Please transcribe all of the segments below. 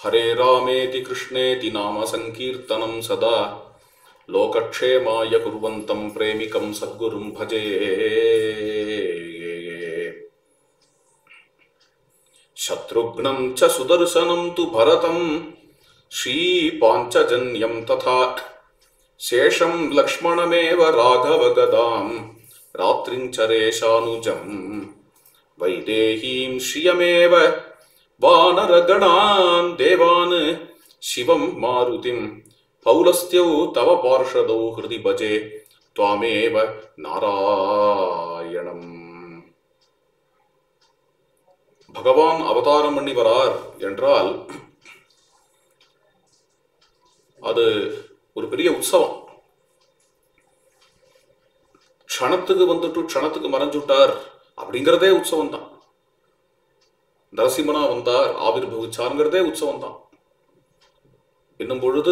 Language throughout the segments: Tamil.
हरे रामेति कृष्णेति नाम सङ्कीर्तनं सदा लोकक्षेमाय कुर्वन्तं प्रेमिकं सद्गुरुं भजे शत्रुघ्नं च सुदर्शनं तु भरतं श्रीपाञ्चजन्यं तथा शेषं लक्ष्मणमेव राघवगदां रात्रिं चरेशानुजं वैदेहीं श्रियमेव वानरगणान् देवान् शिवं मारुतिं पौलस्त्यौ तव पार्षदौ हृदि भजे त्वामेव நாராயணம் பகவான் அவதாரம் பண்ணி வரார் என்றால் அது ஒரு பெரிய உற்சவம் க்ஷணத்துக்கு வந்துட்டு க்ஷணத்துக்கு மறைஞ்சுட்டார் அப்படிங்கிறதே உற்சவம் தான் நரசிம்மனா வந்தார் ஆவிர் பவிச்சாருங்கிறதே உற்சவம் தான் என்னும் பொழுது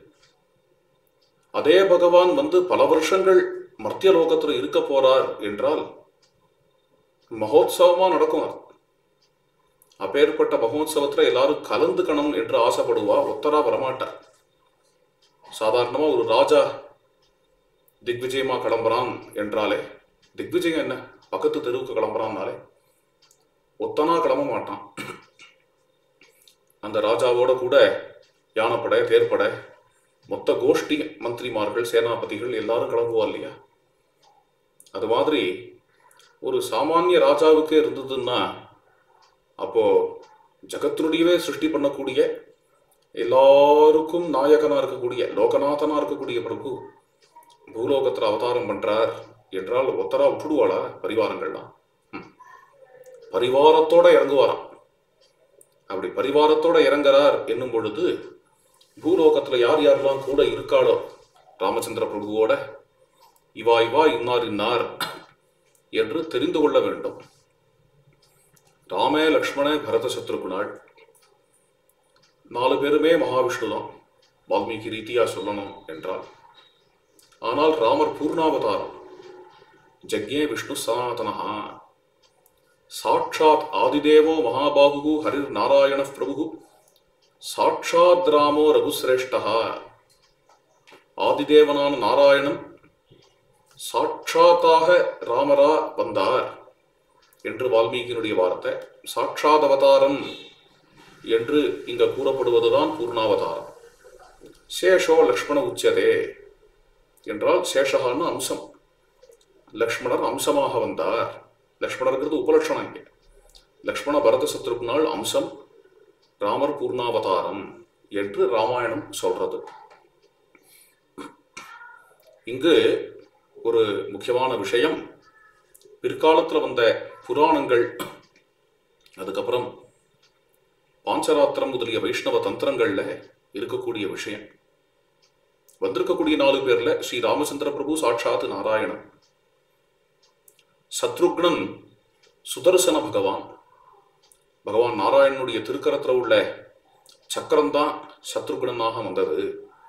அதே பகவான் வந்து பல வருஷங்கள் மத்திய லோகத்துல இருக்க போறார் என்றால் மகோத்சவமா நடக்கும் அது அப்பேற்பட்ட மகோத்சவத்துல எல்லாரும் கலந்துக்கணும் என்று ஆசைப்படுவா ஒத்தரா வரமாட்டார் சாதாரணமா ஒரு ராஜா திக்விஜயமா கிளம்புறான் என்றாலே திக்விஜயம் என்ன பக்கத்து தெருவுக்கு கிளம்புறான்னாலே ஒத்தனா கிளம்ப மாட்டான் அந்த ராஜாவோட கூட யானைப்படை தேர்ப்படை மொத்த கோஷ்டி மந்திரிமார்கள் சேனாபதிகள் எல்லாரும் கிளம்புவா இல்லையா அது மாதிரி ஒரு சாமானிய ராஜாவுக்கே இருந்ததுன்னா அப்போ ஜகத்தினுடையவே சிருஷ்டி பண்ணக்கூடிய எல்லாருக்கும் நாயகனா இருக்கக்கூடிய லோகநாதனா இருக்கக்கூடிய பிரபு பூலோகத்துல அவதாரம் பண்றார் என்றால் ஒத்தரா விட்டுடுவாளா பரிவாரங்கள்லாம் ம். பரிவாரத்தோட இறங்குவாராம் அப்படி பரிவாரத்தோட இறங்குறார் என்னும் பொழுது பூலோகத்துல யார் யாரெல்லாம் கூட இருக்காளோ ராமச்சந்திர பிரபுவோட இவா இவா இன்னார் இன்னார் என்று தெரிந்து கொள்ள வேண்டும் ராமே லக்ஷ்மண பரத சத்ருகுணாள் நாலு பேருமே மகாவிஷ்ணு தான் வால்மீகி ரீதியா சொல்லணும் என்றால் ஆனால் ராமர் பூர்ணாவதாரம் ஜக்ஞே விஷ்ணு சனாதனஹா சாட்சாத் ஆதிதேவோ மகாபாகு ஹரிர் நாராயண பிரபு சாட்சாத் ராமோ ரகுசிரேஷ்டா ஆதிதேவனான நாராயணன் சாட்சாத்தாக ராமரா வந்தார் என்று வால்மீகியினுடைய வார்த்தை சாட்சாத் அவதாரம் என்று இங்க கூறப்படுவதுதான் பூர்ணாவதாரம் சேஷோ லக்ஷ்மண உச்சதே என்றால் சேஷகான்னு அம்சம் லக்ஷ்மணர் அம்சமாக வந்தார் லக்ஷ்மணர்ங்கிறது உபலட்சணம் இங்கே லக்ஷ்மண பரத சத்ருக்னால் அம்சம் ராமர் பூர்ணாவதாரம் என்று ராமாயணம் சொல்றது இங்கு ஒரு முக்கியமான விஷயம் பிற்காலத்தில் வந்த புராணங்கள் அதுக்கப்புறம் பாஞ்சராத்திரம் முதலிய வைஷ்ணவ தந்திரங்கள்ல இருக்கக்கூடிய விஷயம் வந்திருக்கக்கூடிய நாலு பேர்ல ஸ்ரீ ராமச்சந்திர பிரபு சாட்சாத் நாராயணன் சத்ருக்னன் சுதர்சன பகவான் பகவான் நாராயணனுடைய திருக்கரத்துல உள்ள சக்கரம்தான் சத்ருகுணனாக வந்தது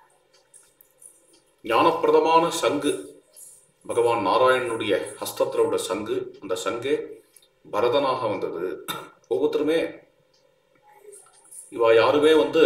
ஞானப்பிரதமான சங்கு பகவான் நாராயணனுடைய ஹஸ்தத்துல உள்ள சங்கு அந்த சங்கே பரதனாக வந்தது ஒவ்வொருத்தருமே இவா யாருமே வந்து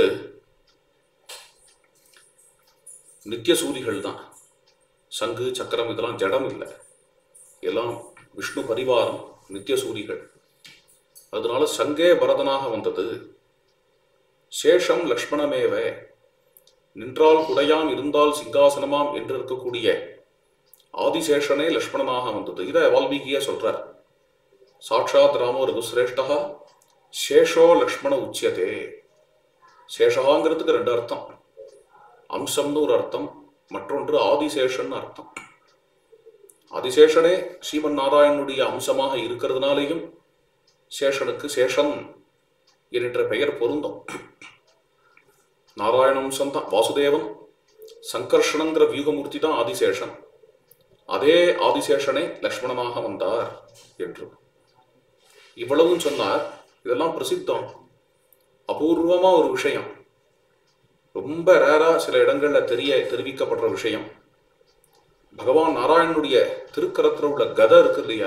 நித்திய சூரிகள் தான் சங்கு சக்கரம் இதெல்லாம் ஜடம் இல்லை எல்லாம் விஷ்ணு பரிவாரம் நித்திய சூரிகள் அதனால சங்கே பரதனாக வந்தது சேஷம் லக்ஷ்மணமேவ நின்றால் குடையாம் இருந்தால் சிங்காசனமாம் என்று இருக்கக்கூடிய ஆதிசேஷனே லக்ஷ்மணனாக வந்தது இதை வால்மீகியே சொல்றார் சாட்சாத் ராமோ ரகுசிரேஷ்டா சேஷோ லக்ஷ்மண உச்சியதே சேஷகாங்கிறதுக்கு ரெண்டு அர்த்தம் அம்சம்னு ஒரு அர்த்தம் மற்றொன்று ஆதிசேஷன் அர்த்தம் ஆதிசேஷனே ஸ்ரீமன் நாராயணனுடைய அம்சமாக இருக்கிறதுனாலேயும் சேஷனுக்கு சேஷன் என்ற பெயர் பொருந்தும் நாராயண அம்சம் தான் வாசுதேவன் சங்கர்ஷணங்கிற வியூகமூர்த்தி தான் ஆதிசேஷன் அதே ஆதிசேஷனே லக்ஷ்மணனாக வந்தார் என்று இவ்வளவும் சொன்னார் இதெல்லாம் பிரசித்தம் அபூர்வமா ஒரு விஷயம் ரொம்ப ரேரா சில இடங்கள்ல தெரிய தெரிவிக்கப்படுற விஷயம் பகவான் நாராயணனுடைய திருக்கரத்துல உள்ள கதை இருக்கு இல்லையா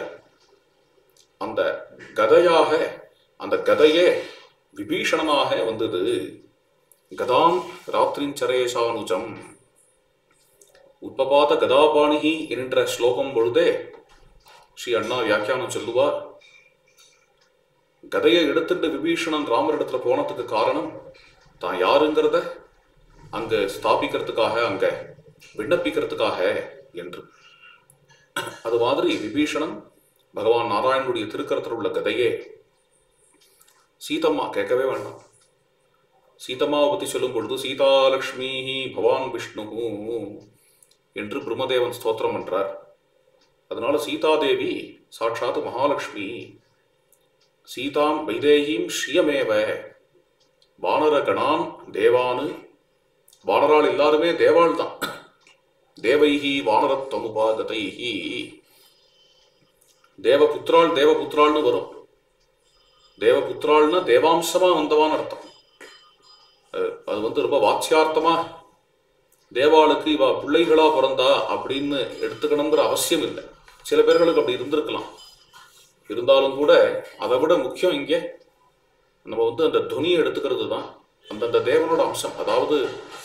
அந்த கதையாக அந்த கதையே விபீஷணனாக வந்தது கதாம் ராத்திரிஞ்சரேஷானுஜம் உத்பபாத கதாபாணிகி என்ற ஸ்லோகம் பொழுதே ஸ்ரீ அண்ணா வியாக்கியானம் சொல்லுவார் கதையை எடுத்துட்டு விபீஷணன் ராமரிடத்துல போனதுக்கு காரணம் தான் யாருங்கிறத அங்க ஸ்தாபிக்கிறதுக்காக அங்க விண்ணப்பிக்கிறதுக்காக என்று அது மாதிரி விபீஷணன் பகவான் நாராயணனுடைய திருக்கரத்தில் உள்ள கதையே சீதம்மா கேட்கவே வேண்டாம் சீதம்மாவை பற்றி சொல்லும் பொழுது சீதாலக்ஷ்மி பவான் விஷ்ணு என்று பிரம்மதேவன் ஸ்தோத்திரம் பண்றார் அதனால சீதாதேவி சாட்சாத் மகாலட்சுமி சீதாம் வைதேகீம் ஸ்ரீயமேவ வானர கணான் தேவானு வானரால் எல்லாருமே தேவாள் தான் தேவைஹி வானரத்தமுபாகதைஹி தேவபுத்திராள் தேவபுத்திராள்னு வரும் தேவபுத்திராள்னா தேவாம்சமா வந்தவான்னு அர்த்தம் அது- அது வந்து ரொம்ப வாட்சியார்த்தமா தேவாளுக்கு இவ பிள்ளைகளா பிறந்தா அப்படின்னு எடுத்துக்கணுங்கிற அவசியம் இல்லை சில பேர்களுக்கு அப்படி இருந்திருக்கலாம் இருந்தாலும் கூட அதை விட முக்கியம் இங்கே நம்ம வந்து அந்த துணியை எடுத்துக்கிறது தான் அந்தந்த தேவனோட அம்சம் அதாவது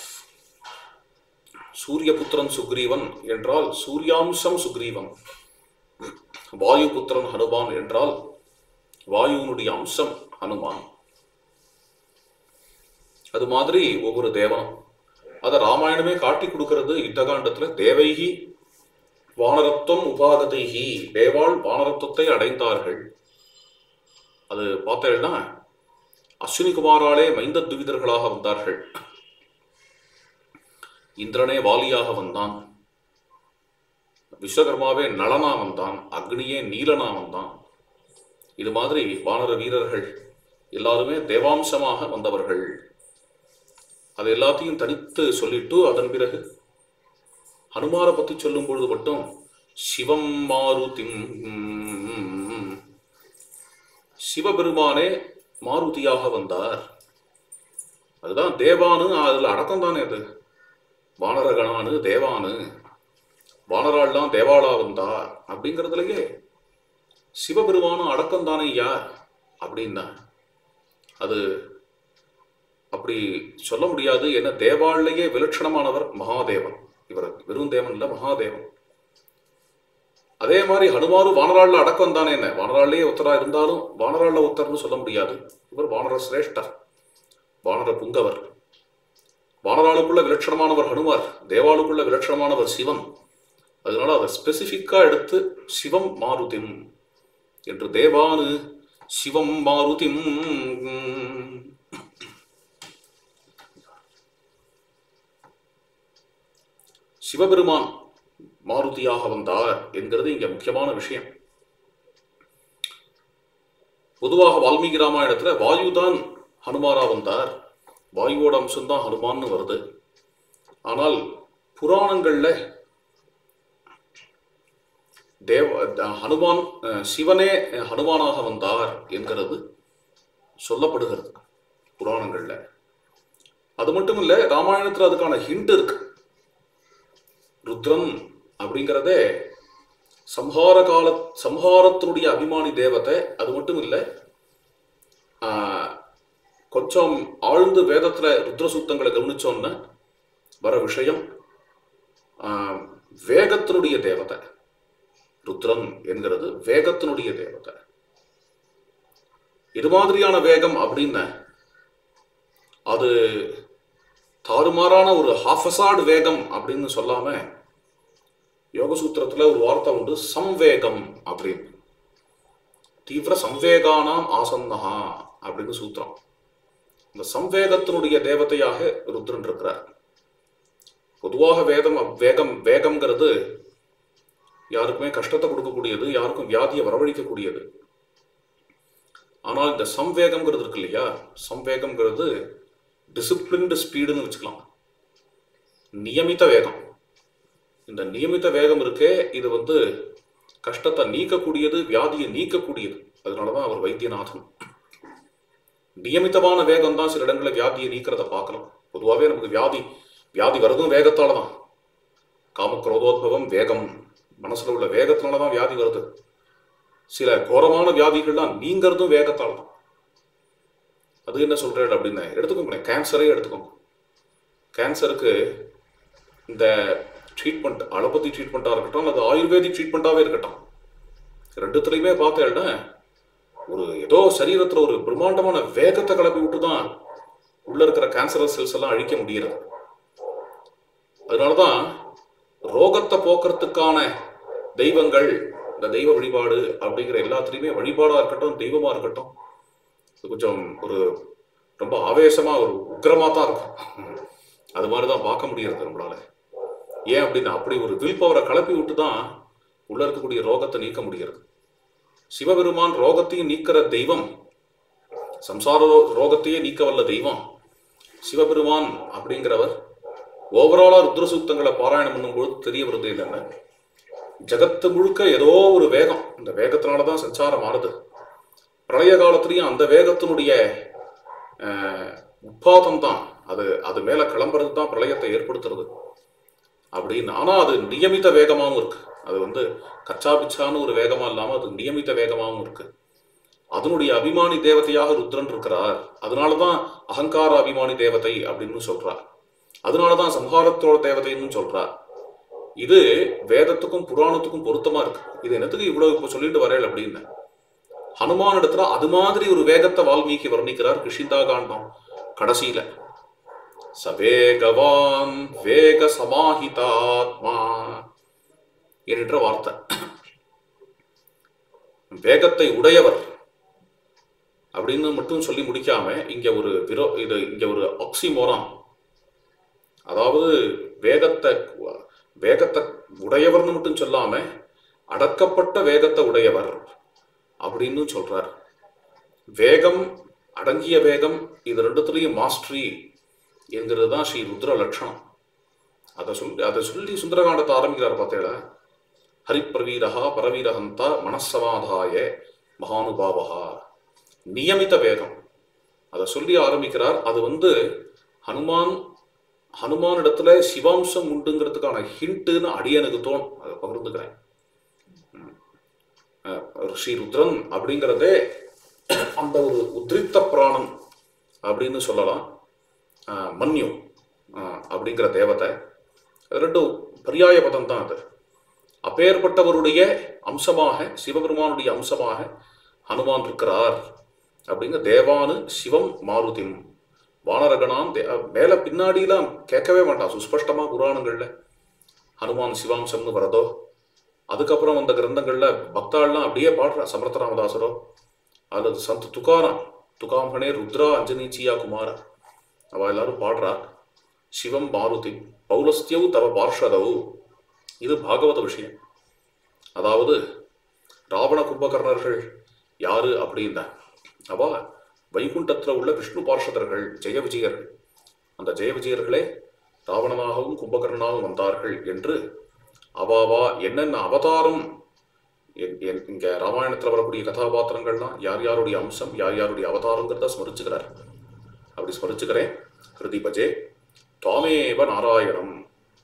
சூரியபுத்திரன் சுக்ரீவன் என்றால் சூர்யாம்சம் சுக்ரீவன் வாயுபுத்திரன் ஹனுமான் என்றால் வாயுனுடைய அம்சம் ஹனுமான் அது மாதிரி ஒவ்வொரு தேவனும் அதை ராமாயணமே காட்டி கொடுக்கிறது யுத்தகாண்டத்துல தேவைகி வானரத்துவம் உபாகதைகி தேவாள் வானரத்துவத்தை அடைந்தார்கள் அது பார்த்தேன்னா அஸ்வினி குமாராலே மைந்த துவிதர்களாக வந்தார்கள் இந்திரனே வாலியாக வந்தான் விஸ்வகர்மாவே நளனா வந்தான் அக்னியே நீலனா வந்தான் இது மாதிரி வானர வீரர்கள் எல்லாருமே தேவாம்சமாக வந்தவர்கள் அது எல்லாத்தையும் தனித்து சொல்லிட்டு அதன் பிறகு ஹனுமாரை பத்தி சொல்லும் பொழுது மட்டும் சிவம் மாருதிம் சிவபெருமானே மாருதியாக வந்தார் அதுதான் தேவானு அதுல அடக்கம் தானே அது வானரகணானு தேவானு வானராள்லாம் தேவாளா வந்தா அப்படிங்கிறதுலயே சிவபெருமானும் அடக்கம் தானே ஐயா அப்படின்னா அது அப்படி சொல்ல முடியாது ஏன்னா தேவாள்லேயே விலட்சணமானவர் மகாதேவன் இவர் வெறும் தேவன் இல்ல மகாதேவன் அதே மாதிரி ஹனுமாரும் வானராள்ல அடக்கம் தானே என்ன வானராள்லயே ஒருத்தரா இருந்தாலும் வானராள்ல ஒருத்தர்னு சொல்ல முடியாது இவர் வானர சிரேஷ்டர் வானர புங்கவர் வானராளுக்குள்ள விலட்சணமானவர் ஹனுமார் தேவாளுக்குள்ள விலட்சணமானவர் சிவன் அதனால அதை ஸ்பெசிஃபிக்கா எடுத்து சிவம் மாருதிம் என்று தேவானு சிவம் மாருதிம் சிவபெருமான் மாருதியாக வந்தார் என்கிறது இங்க முக்கியமான விஷயம் பொதுவாக வால்மீகி ராமாயணத்துல வாயுதான் ஹனுமாரா வந்தார் வாயுவோட அம்சம்தான் ஹனுமான்னு வருது ஆனால் புராணங்கள்ல தேவ த- ஹனுமான் அஹ், சிவனே அஹ், ஹனுமானாக வந்தார் என்கிறது சொல்லப்படுகிறது புராணங்கள்ல அது மட்டும் இல்ல ராமாயணத்துல அதுக்கான ஹிண்ட் இருக்கு ருத்ரன் அப்படிங்கிறதே சம்ஹார கால சம்ஹாரத்தினுடைய அபிமானி தேவதை அது மட்டும் இல்லை கொஞ்சம் ஆழ்ந்து வேதத்துல ருத்ர சூக்தங்களை கவனிச்சோன்னு வர விஷயம் ஆஹ், வேகத்தினுடைய தேவதை ருத்ரன் என்கிறது வேகத்தினுடைய தேவதை இது மாதிரியான வேகம் அப்படின்னு அது தாறுமாறான ஒரு ஹாஃபசாடு வேகம் அப்படின்னு சொல்லாம யோகசூத்திரத்துல ஒரு வார்த்தை உண்டு சம்வேகம் அப்படின்னு தீவிர சம்வேகானாம் ஆசன்னஹா அப்படின்னு சூத்திரம் இந்த சம்வேகத்தினுடைய தேவதையாக ருத்ரன் இருக்கிறார் பொதுவாக வேதம் வேகம் வேகம்ங்கிறது யாருக்குமே கஷ்டத்தை கொடுக்கக்கூடியது யாருக்கும் வியாதியை வரவழைக்கக்கூடியது ஆனால் இந்த சம்வேகம்ங்கிறது இருக்கு இல்லையா சம்வேகம்ங்கிறது டிசிப்ளின்டு ஸ்பீடுன்னு வச்சுக்கலாம் நியமித்த வேகம் இந்த நியமித்த வேகம் இருக்கே இது வந்து கஷ்டத்தை நீக்கக்கூடியது வியாதியை நீக்கக்கூடியது அதனால தான் அவர் வைத்தியநாதன் நியமித்தமான வேகம் தான் சில இடங்களில் வியாதியை நீக்கிறத பார்க்கலாம் பொதுவாகவே நமக்கு வியாதி வியாதி வரதும் வேகத்தால தான் காமக்ரோதோத்பவம் வேகம் மனசுல உள்ள வேகத்தினால தான் வியாதி வருது சில கோரமான வியாதிகள்லாம் நீங்கிறதும் வேகத்தால் தான் அது என்ன சொல்றாரு அப்படின்னு எடுத்துக்கோங்களேன் கேன்சரே எடுத்துக்கோங்க கேன்சருக்கு இந்த ட்ரீட்மெண்ட் அலோபதி ட்ரீட்மெண்ட்டாக இருக்கட்டும் அல்லது ஆயுர்வேதிக் ட்ரீட்மெண்ட்டாகவே இருக்கட்டும் ரெண்டுத்துலையுமே பார்த்தேன்னா ஒரு ஏதோ சரீரத்தில் ஒரு பிரம்மாண்டமான வேகத்தை கிளப்பி விட்டு தான் உள்ள இருக்கிற கேன்சரஸ் செல்ஸ் எல்லாம் அழிக்க முடிகிறது அதனால தான் ரோகத்தை போக்குறதுக்கான தெய்வங்கள் இந்த தெய்வ வழிபாடு அப்படிங்கிற எல்லாத்துலேயுமே வழிபாடாக இருக்கட்டும் தெய்வமாக இருக்கட்டும் இது கொஞ்சம் ஒரு ரொம்ப ஆவேசமாக ஒரு உக்கிரமாக தான் இருக்கும் அது மாதிரி தான் பார்க்க முடியறது நம்மளால ஏன் அப்படின்னா அப்படி ஒரு வில் பவரை கலப்பி விட்டு தான் உள்ள இருக்கக்கூடிய ரோகத்தை நீக்க முடிகிறது சிவபெருமான் ரோகத்தையும் நீக்கிற தெய்வம் சம்சார ரோ- ரோகத்தையே நீக்க வல்ல தெய்வம் சிவபெருமான் அப்படிங்கிறவர் ஓவராலா ருத்ர சூக்தங்களை பாராயணம் பண்ணும்போது தெரிய வருது என்னென்ன ஜகத்து முழுக்க ஏதோ ஒரு வேகம் இந்த வேகத்தினால தான் சஞ்சாரம் மாறுது பிரளய காலத்திலையும் அந்த வேகத்தினுடைய அஹ், உட்பாதம் தான் அது அது மேல கிளம்புறது தான் பிரளயத்தை ஏற்படுத்துறது அப்படின்னு ஆனா அது நியமித வேகமாகவும் இருக்கு அது வந்து கச்சா பிச்சான்னு ஒரு வேகமா இல்லாம அது நியமித வேகமாகவும் இருக்கு அதனுடைய அபிமானி தேவதையாக ருத்ரன் இருக்கிறார் அதனாலதான் அகங்கார அபிமானி தேவதை அப்படின்னு சொல்றார் அதனாலதான் சம்ஹாரத்தோட தேவதைன்னு சொல்றார் இது வேதத்துக்கும் புராணத்துக்கும் பொருத்தமா இருக்கு இது என்னத்துக்கு இவ்வளவு இப்ப சொல்லிட்டு வரேன் அப்படின்னு ஹனுமான் இடத்துல அது மாதிரி ஒரு வேகத்தை வால்மீகி வர்ணிக்கிறார் கிருஷிந்தா காண்டம் கடைசியில சவேகவான் வேக சமாஹிதாத்மா என்ற வார்த்தை வேகத்தை உடையவர் அப்படின்னு மட்டும் சொல்லி முடிக்காம இங்க ஒரு விரோ இது இங்க ஒரு ஆக்சிமோரான் அதாவது வேகத்தை வேகத்தை உடையவர்னு மட்டும் சொல்லாம அடக்கப்பட்ட வேகத்தை உடையவர் அப்படின்னு சொல்றார் வேகம் அடங்கிய வேகம் இது ரெண்டுத்துலயும் மாஸ்டரி என்கிறது தான் ஸ்ரீ ருத்ர லட்சணம் அதை சொல்லி அதை சொல்லி சுந்தரகாண்டத்தை ஆரம்பிக்கிறார் பார்த்தேடா ஹரிப்பிரவீரஹா பரவீரஹந்தா மனசமாதாய மகானுபாவகா நியமித வேகம் அதை சொல்லி ஆரம்பிக்கிறார் அது வந்து ஹனுமான் ஹனுமான் இடத்துல சிவாம்சம் உண்டுங்கிறதுக்கான ஹிண்ட்டுன்னு அடியனுக்கு தோணும் அதை பகிர்ந்துக்கிறேன் ம். அஹ், ஸ்ரீ ருத்ரன் அப்படிங்கிறதே அந்த ஒரு உத்ரித்த பிராணன் அப்படின்னு சொல்லலாம் அஹ், மன்யு அஹ், அப்படிங்கிற தேவதை அது ரெண்டும் பரியாய பதம் தான் அது அப்பேற்பட்டவருடைய அம்சமாக சிவபெருமானுடைய அம்சமாக ஹனுமான் இருக்கிறார் அப்படிங்க தேவானு சிவம் மாருதிம் வானரகணாம் தே- மேல பின்னாடிலாம் கேட்கவே மாட்டான் சுஸ்பஷ்டமா புராணங்கள்ல ஹனுமான் சிவாம்சம்னு வரதோ அதுக்கப்புறம் வந்த கிரந்தங்கள்ல பக்தாள்லாம் அப்படியே பாடுறா சமர்த்த ராமதாசரோ அல்லது சந்த் துகாராம் துகாம்பனே ருத்ரா அஞ்சனீச்சியா குமார அவ எல்லாரும் பாடுறா சிவம் மாருதி பௌலஸ்தியவு தவ பார்ஷதவு இது பாகவத விஷயம் அதாவது ராவண கும்பகர்ணர்கள் யாரு அப்படின்னா அவ வைகுண்டத்தில் உள்ள விஷ்ணு பார்ஷதர்கள் ஜெய விஜயர்கள் அந்த ஜெய விஜயர்களே ராவணனாகவும் கும்பகர்ணனாகவும் வந்தார்கள் என்று அவாவா என்னென்ன அவதாரம் என்- என்- இங்க ராமாயணத்தில் வரக்கூடிய கதாபாத்திரங்கள்லாம் யார் யாருடைய அம்சம் யார் யாருடைய அவதாரங்கிறத ஸ்மரிச்சுக்கிறார் அப்படி ஸ்மரிச்சுக்கிறேன் ஹிருதி பஜே துவாமேவ நாராயணம்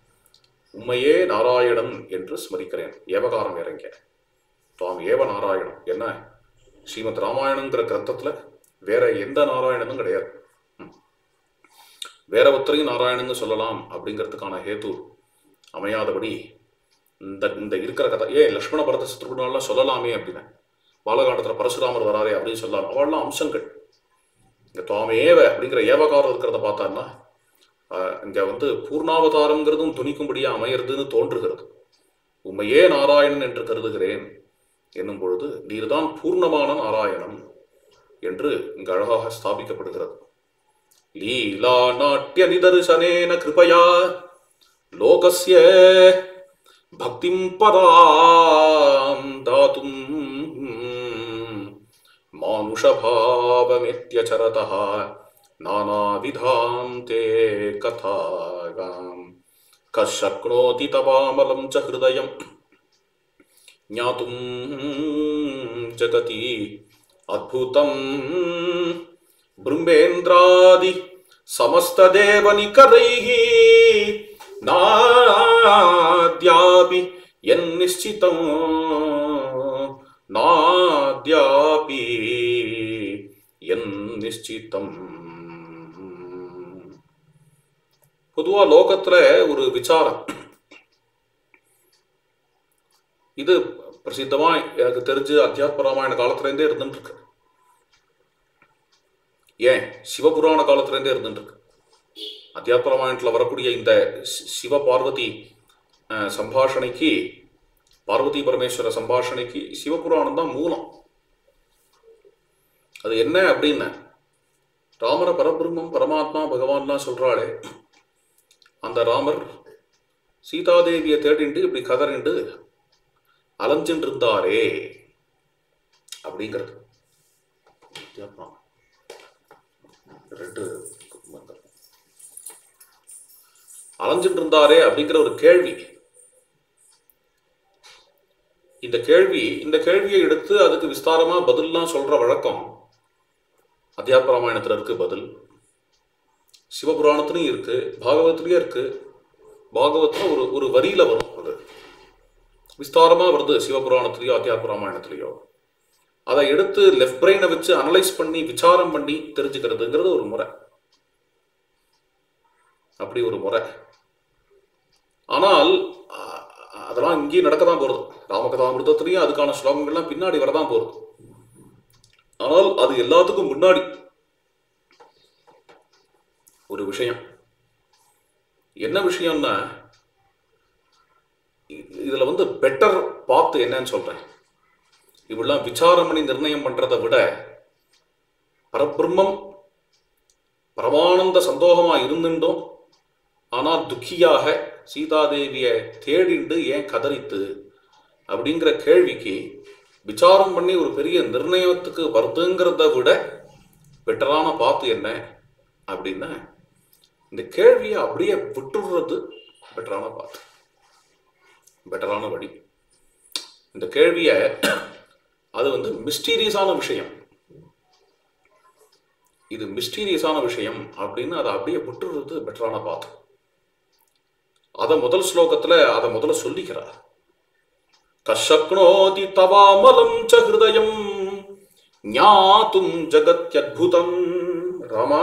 உண்மையே நாராயணம் என்று ஸ்மரிக்கிறேன் ஏவகாரம் இறங்க துவாம் ஏவ நாராயணம் என்ன ஸ்ரீமத் ராமாயணங்கிற கிரந்தத்துல வேற எந்த நாராயணனும் கிடையாது ம். வேற ஒருத்தரையும் நாராயணன்னு சொல்லலாம் அப்படிங்கிறதுக்கான ஹேத்து அமையாதபடி இந்த இந்த இருக்கிற கதை ஏன் லக்ஷ்மண பரத சத்ருகுணாலாம் சொல்லலாமே அப்படின்னு பாலகாண்டத்தில் பரசுராமர் வராரே அப்படின்னு சொல்லலாம் அவள்லாம் அம்சங்கள் இந்த துவாமேவ அப்படிங்கிற ஏவகாரம் இருக்கிறத பார்த்தான்னா ஆஹ், இங்க வந்து பூர்ணாவதாரங்கிறதும் துணிக்கும்படியா அமையிறதுன்னு தோன்றுகிறது உண்மையே நாராயணன் என்று கருதுகிறேன் என்னும் பொழுது நீர்தான் பூர்ணமான நாராயணன் என்று இங்கு அழகாக ஸ்தாபிக்கப்படுகிறது லீலா நாட்டிய நிதர்சனேன கிருபயா லோகஸ்ய பக்திம் பராம் தாத்தும் मानुषभावमित्यचरतः नानाविधां ते कथागाम् कः शक्नोति तवामलं च हृदयं ज्ञातुं जगति अद्भुतं ब्रह्मेन्द्रादि समस्तदेवनिकरैः नाद्यापि यन्निश्चितं नाद्यापि यन्निश्चितम् பொதுவா லோகத்துல ஒரு விசாரம் இது பிரசித்தமா எனக்கு தெரிஞ்சு அத்தியாத்ம ராமாயண காலத்துல இருந்தே இருந்துட்டு இருக்கு ஏன் சிவபுராண காலத்துல இருந்தே இருந்துட்டு இருக்கு அத்தியாத்ம ராமாயணத்துல வரக்கூடிய இந்த சி- சிவ பார்வதி அஹ், சம்பாஷணைக்கு பார்வதி பரமேஸ்வர சம்பாஷணைக்கு சிவபுராணம் தான் மூலம் அது என்ன அப்படின்னு ராமர பரபிரம்மம் பரமாத்மா பகவான்லாம் சொல்றாளே அந்த ராமர் சீதாதேவியை தேடிண்டு இப்படி கதறிண்டு அலைஞ்சுட்டு இருந்தாரே அப்படிங்கிறது அத்தியாத்மா. ரெண்டு அலைஞ்சுட்டு இருந்தாரே அப்படிங்கிற ஒரு கேள்வி இந்த கேள்வி இந்த கேள்வியை எடுத்து அதுக்கு விஸ்தாரமா பதில்லாம் சொல்ற வழக்கம் அத்தியாத்ம ராமாயணத்துல இருக்கு பதில் சிவபுராணத்துலயும் இருக்கு பாகவத்திலயும் இருக்கு பாகவத்துல ஒரு ஒரு வரியில வரும் அது விஸ்தாரமா வருது சிவபுராணத்திலயோ அத்தியாத்ம ராமாயணத்திலயோ அதை எடுத்து லெஃப்ட் பிரெயினை வச்சு அனலைஸ் பண்ணி விசாரம் பண்ணி தெரிஞ்சுக்கிறதுங்கிறது ஒரு முறை அப்படி ஒரு முறை ஆனால் அ- அதெல்லாம் இங்கேயும் நடக்க தான் போகிறது ராமகதாமிருதத்துலேயும் அதுக்கான ஸ்லோகங்கள்லாம் பின்னாடி வரதான் போகிறது ஆனால் அது எல்லாத்துக்கும் முன்னாடி ஒரு விஷயம் என்ன விஷயம்னா இ- இதுல வந்து பெட்டர் பார்த்து என்னன்னு சொல்றேன் இப்படிலாம் விசாரம் பண்ணி நிர்ணயம் பண்றதை விட பரபிரம்மம் பரமானந்த சந்தோகமா இருந்துட்டோம் ஆனால் துக்கியாக சீதாதேவியை தேடிண்டு ஏன் கதறித்து அப்படிங்கிற கேள்விக்கு விசாரம் பண்ணி ஒரு பெரிய நிர்ணயத்துக்கு வருதுங்கிறத விட பெட்டரான பார்த்து என்ன அப்படின்னா இந்த கேள்வியை அப்படியே விட்டுடுறது பெட்டரான பார்த்து பெட்டரான வழி இந்த கேள்வியை அது வந்து மிஸ்டீரியஸான விஷயம் இது மிஸ்டீரியஸான விஷயம் அப்படின்னு அதை அப்படியே விட்டுறது பெட்டரான பாத்து அதை முதல் ஸ்லோகத்துல அதை முதல்ல சொல்லிக்கிறார் கஷக்னோதி தவாமலம் ச ஹிருதயம் ஞாத்தும் ஜகத்யத்புதம் ராமா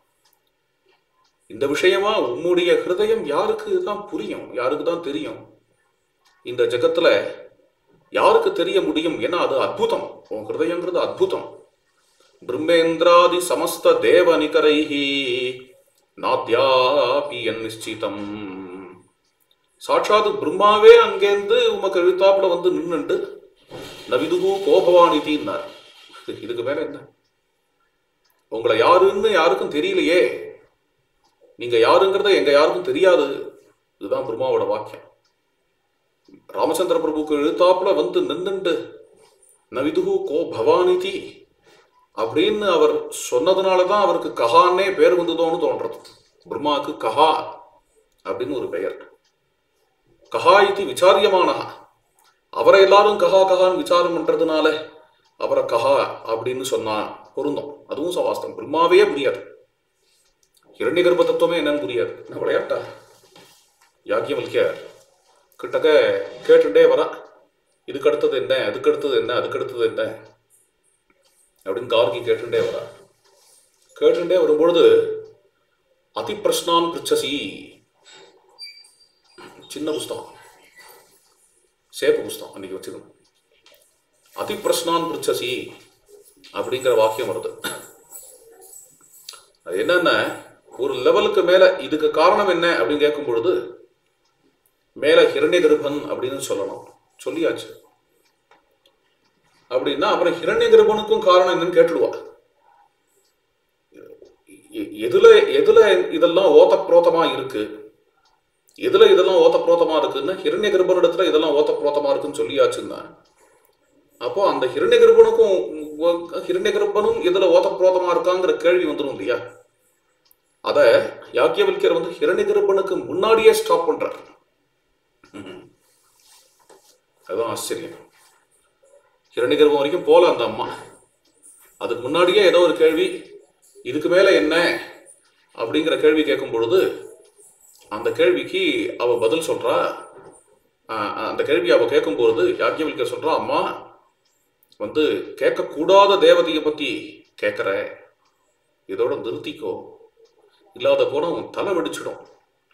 இந்த விஷயமா உம்முடைய ஹிருதயம் யாருக்கு தான் புரியும் யாருக்கு தான் தெரியும் இந்த ஜகத்துல யாருக்கு தெரிய முடியும் ஏன்னா அது அற்புதம் உன் ஹிருதயங்கிறது அற்புதம் பிரம்மேந்திராதி சமஸ்த தேவ நிகரைஹி நாத்யாபி நிச்சிதம் சாட்சாத் பிரம்மாவே அங்கேருந்து உமக்கு எழுத்தாப்புல வந்து நின்னுண்டு நவிதுகு கோபவானிதின்னார் இதுக்கு மேல என்ன உங்களை யாருன்னு யாருக்கும் தெரியலையே நீங்க யாருங்கிறத எங்க யாருக்கும் தெரியாது இதுதான் பிரம்மாவோட வாக்கியம் ராமச்சந்திர பிரபுக்கு எழுத்தாப்புல வந்து நின்னுண்டு நவிதுகு கோ பவானிதி அப்படின்னு அவர் சொன்னதுனால தான் அவருக்கு கஹான்னே பேர் வந்ததோன்னு தோன்றது பிரம்மாவுக்கு கஹா அப்படின்னு ஒரு பெயர் கஹா இது விசாரியமான அவரை எல்லாரும் கஹா கஹான்னு விசாரம் பண்றதுனால அவரை கஹா அப்படின்னு சொன்னா பொருந்தும் அதுவும் சவாஸ்தம் பிரம்மாவே புரியாது இரண்ய கர்ப்ப தத்துவமே என்னன்னு புரியாது என்ன விளையாட்டா யாக்கியவல்கியார் கிட்டக்க கேட்டுட்டே வரா இதுக்கு அடுத்தது என்ன அதுக்கு அடுத்தது என்ன அதுக்கு அடுத்தது என்ன அப்படின்னு கார்கி கேட்டுட்டே வரா கேட்டுட்டே வரும்பொழுது அதி பிரஷ்னான் பிரிச்சசி சின்ன புஸ்தகம் சேப்பு புஸ்தகம் அன்னைக்கு வச்சிருந்தோம் அதி பிரஷ்னான் பிரிச்சசி அப்படிங்கிற வாக்கியம் வருது அது என்னன்னா ஒரு லெவலுக்கு மேல இதுக்கு காரணம் என்ன அப்படின்னு கேட்கும் பொழுது மேல ஹிரண்ய கர்ப்பன் அப்படின்னு சொல்லணும் சொல்லியாச்சு அப்படின்னா அப்புறம் ஹிரண்ய கர்ப்பனுக்கும் காரணம் என்னன்னு கேட்டுடுவா எ- எதுல எதுல இதெல்லாம் ஓத்தப்ரோத்தமா இருக்கு எதுல இதெல்லாம் ஓத்தப்ரோத்தமா இருக்குன்னா ஹிரண்ய கர்ப்பனிடத்துல இதெல்லாம் ஓத்தப்ரோத்தமா இருக்குன்னு சொல்லியாச்சுன்னா அப்போ அந்த ஹிரண்ய கர்ப்பனுக்கும் ஹிரண்ய கர்ப்பனும் எதுல ஓத்தப்ரோத்தமா இருக்காங்கிற கேள்வி வந்துடும் இல்லையா அத யாக்கியவல்யர் வந்து ஹிரண்ய கர்ப்பனுக்கு முன்னாடியே ஸ்டாப் பண்றார் ம்ஹும். அதுதான் ஆச்சரியம் ஹிரண்ய கர்ப்பம் வரைக்கும் போல அந்த அம்மா அதுக்கு முன்னாடியே ஏதோ ஒரு கேள்வி இதுக்கு மேல என்ன அப்படிங்கிற கேள்வி கேட்கும் பொழுது அந்த கேள்விக்கு அவ பதில் சொல்றா ஆஹ் அந்த கேள்வி அவ கேட்கும் பொழுது யாக்கியவல்யர் சொல்றா அம்மா வந்து கேட்கக்கூடாத தேவதையை பத்தி கேட்குற இதோட நிறுத்திக்கோ இல்லாத போனா உன் தலை வெடிச்சிடும்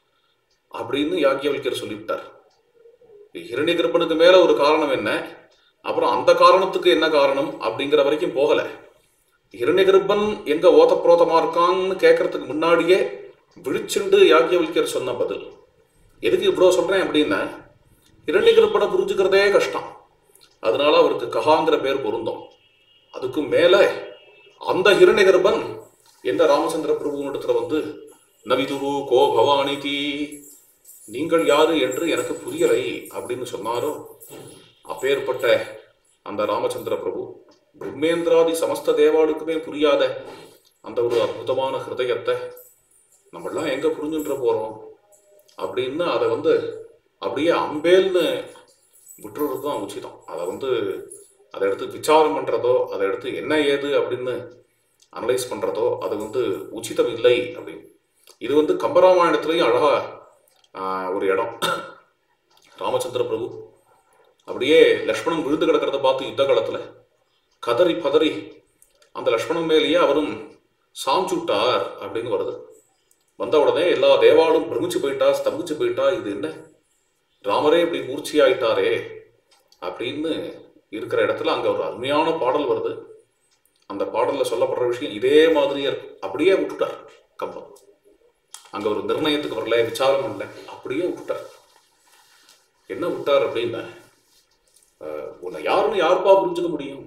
அப்படின்னு யாக்கியவல்யர் சொல்லிவிட்டார் ஹிரண்ய கர்ப்பனுக்கு மேல ஒரு காரணம் என்ன அப்புறம் அந்த காரணத்துக்கு என்ன காரணம் அப்படிங்கிற வரைக்கும் போகல ஹிரண்ய கர்ப்பன் எங்க ஓதப்ரோதமா இருக்கான்னு கேட்கறதுக்கு முன்னாடியே விழிச்சுண்டு யாக்கியவல்யர் சொன்ன பதில் எதுக்கு இவ்வளோ சொல்றேன் அப்படின்னா ஹிரண்ய கர்ப்பனை புரிஞ்சுக்கிறதே கஷ்டம் அதனால அவருக்கு கஹாங்கிற பேர் பொருந்தும் அதுக்கும் மேல அந்த ஹிரண்ய கர்ப்பன் எந்த ராமச்சந்திர பிரபுவனிடத்துல வந்து நவிதுரு கோ பவானி தீ நீங்கள் யாரு என்று எனக்கு புரியலை அப்படின்னு சொன்னாரோ அப்பேற்பட்ட அந்த ராமச்சந்திர பிரபு பிரம்மேந்திராதி சமஸ்த தேவாளுக்குமே புரியாத அந்த ஒரு அற்புதமான ஹிருதயத்தை நம்மளாம் எங்க புரிஞ்சுன்ற போறோம் அப்படின்னு அதை வந்து அப்படியே அம்பேல்னு விட்டுறது தான் உச்சிதம் அதை வந்து அதை எடுத்து விசாரம் பண்றதோ அதை எடுத்து என்ன ஏது அப்படின்னு அனலைஸ் பண்றதோ அது வந்து உச்சிதம் இல்லை அப்படின்னு இது வந்து கம்பராமாயணத்துலேயும் அழகா ஆஹ், ஒரு இடம் ராமச்சந்திர பிரபு அப்படியே லக்ஷ்மணன் விழுந்து கிடக்கிறத பார்த்து யுத்த காலத்துல கதறி பதறி அந்த லக்ஷ்மணன் மேலேயே அவரும் சாஞ்சுட்டார் அப்படின்னு வருது வந்த உடனே எல்லா தேவாலும் பிரமிச்சு போயிட்டா ஸ்தம்பிச்சு போயிட்டா இது என்ன ராமரே இப்படி மூர்ச்சியாயிட்டாரே அப்படின்னு இருக்கிற இடத்துல அங்க ஒரு அருமையான பாடல் வருது அந்த பாடல்ல சொல்லப்படுற விஷயம் இதே மாதிரியே இருக்கு அப்படியே விட்டுட்டார் கம்பம் அங்க ஒரு நிர்ணயத்துக்கு வரல விசாரம் பண்ணல அப்படியே விட்டுட்டார் என்ன விட்டார் அப்படின்னா அஹ், உன்னை யாருன்னு யாருப்பா புரிஞ்சுக்க முடியும்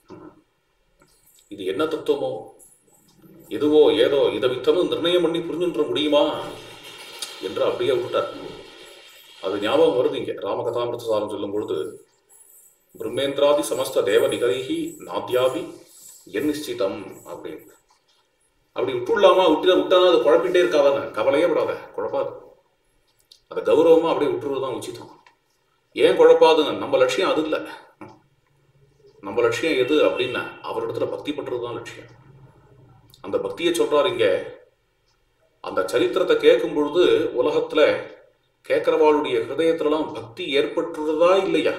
இது என்ன தத்துவமோ எதுவோ ஏதோ இதை வித்தனும் நிர்ணயம் பண்ணி புரிஞ்சுன்ற முடியுமா என்று அப்படியே விட்டார் அது ஞாபகம் வருது இங்க ராமகதாமிரதாரம் சொல்லும் பொழுது பிரம்மேந்திராதி சமஸ்த தேவ நிகரிகி நாத்யாபி என் நிச்சிதம் அப்படின்னு அப்படி விட்டுடலாமா விட்டு விட்டானா அது குழப்பிட்டே இருக்காதானே கவலையே படாத குழப்பாது அதை கௌரவமா அப்படியே விட்டுறது தான் உச்சிதம் ஏன் குழப்பாதுங்க நம்ம லட்சியம் அது இல்லை நம்ம லட்சியம் எது அப்படின்னா அவரிடத்துல பக்தி பண்றது தான் லட்சியம் அந்த பக்தியை சொல்றாரு இங்க அந்த சரித்திரத்தை கேட்கும் பொழுது உலகத்துல கேட்கிறவாளுடைய ஹிருதயத்துலலாம் பக்தி ஏற்பட்டுறதா இல்லையா